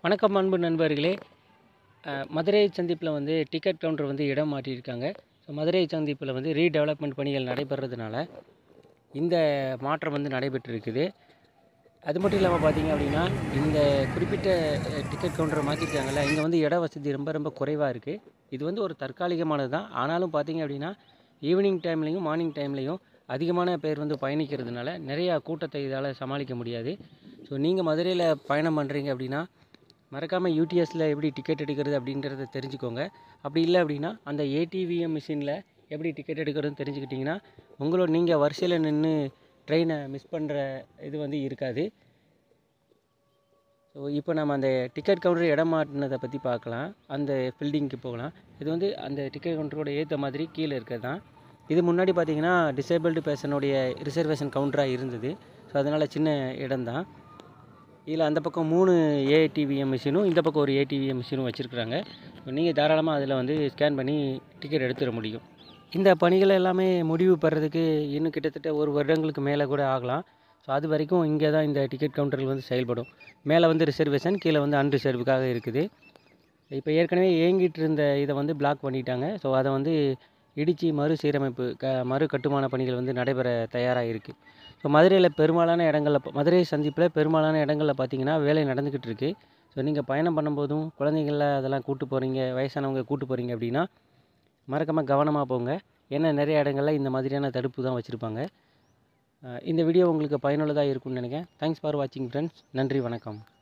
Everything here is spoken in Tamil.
வணக்கம் அன்பு நண்பர்களே அஹ், மதுரை சந்திப்பில் வந்து டிக்கெட் கவுண்டர் வந்து இடம் மாற்றியிருக்காங்க ஸோ மதுரை சந்திப்பில் வந்து ரீடெவலப்மெண்ட் பணிகள் நடைபெறதுனால இந்த மாற்றம் வந்து நடைபெற்றிருக்குது அது மட்டும் இல்லாமல் பார்த்தீங்க அப்படின்னா இந்த குறிப்பிட்ட அஹ், டிக்கெட் கவுண்டரை மாற்றிருக்காங்கல்ல இங்கே வந்து இட வசதி ரொம்ப ரொம்ப குறைவாக இருக்குது இது வந்து ஒரு தற்காலிகமானது தான் ஆனாலும் பார்த்தீங்க அப்படின்னா ஈவினிங் டைம்லேயும் மார்னிங் டைம்லேயும் அதிகமான பேர் வந்து பயணிக்கிறதுனால நிறையா கூட்டத்தை இதால் சமாளிக்க முடியாது ஸோ நீங்கள் மதுரையில் பயணம் பண்ணுறீங்க அப்படின்னா மறக்காமல் யூடிஎஸில் எப்படி டிக்கெட் எடுக்கிறது அப்படின்றத தெரிஞ்சுக்கோங்க அப்படி இல்லை அப்படின்னா அந்த ஏடிவிஎம் மிஷினில் எப்படி டிக்கெட் எடுக்கிறதுன்னு தெரிஞ்சுக்கிட்டிங்கன்னா உங்களோட நீங்கள் வரிசையில் நின்று ட்ரெயினை மிஸ் பண்ணுற இது வந்து இருக்காது ஸோ இப்போ நம்ம அந்த டிக்கெட் கவுண்டர் இடம் மாட்டினதை பற்றி பார்க்கலாம் அந்த பில்டிங்க்கு போகலாம் இது வந்து அந்த டிக்கெட் கவுண்டரோட ஏற்ற மாதிரி கீழே இருக்கிறது தான் இது முன்னாடி பார்த்தீங்கன்னா டிசேபிள்டு பேர்சனுடைய ரிசர்வேஷன் கவுண்டராக இருந்தது ஸோ அதனால் சின்ன இடம்தான் இதில் அந்த பக்கம் மூணு ஏடிவிஎம் மிஷினும் இந்த பக்கம் ஒரு ஏடிவிஎம் மிஷினும் வச்சுருக்குறாங்க நீங்கள் தாராளமாக அதில் வந்து ஸ்கேன் பண்ணி டிக்கெட் எடுத்துட முடியும் இந்த பணிகள் எல்லாமே முடிவு பெறதுக்கு இன்னும் கிட்டத்தட்ட ஒரு வருடங்களுக்கு மேலே கூட ஆகலாம் ஸோ அது வரைக்கும் இங்கே தான் இந்த டிக்கெட் கவுண்டர்கள் வந்து செயல்படும் மேலே வந்து ரிசர்வேஷன் கீழே வந்து அன்ரிசர்வுக்காக இருக்குது இப்போ ஏற்கனவே இயங்கிட்டு இருந்த இதை வந்து பிளாக் பண்ணிட்டாங்க ஸோ அதை வந்து இடித்து மறுசீரமைப்பு க மறு கட்டுமான பணிகள் வந்து நடைபெற தயாராக இருக்குது ஸோ மதுரையில் பெரும்பாலான இடங்களில் ப- மதுரை சந்திப்பில் பெரும்பாலான இடங்களில் பார்த்தீங்கன்னா வேலை நடந்துக்கிட்டு இருக்கு ஸோ நீங்கள் பயணம் பண்ணும்போதும் குழந்தைங்கள அதெல்லாம் கூட்டு போகிறீங்க வயசானவங்க கூட்டு போகிறீங்க அப்படின்னா மறக்காமல் கவனமாக போங்க ஏன்னா நிறைய இடங்களில் இந்த மாதிரியான தடுப்பு தான் வச்சுருப்பாங்க இந்த வீடியோ உங்களுக்கு பயனுள்ளதாக இருக்கும்னு நினைக்கிறேன் தேங்க்ஸ் ஃபார் வாட்சிங் ஃப்ரெண்ட்ஸ் நன்றி வணக்கம்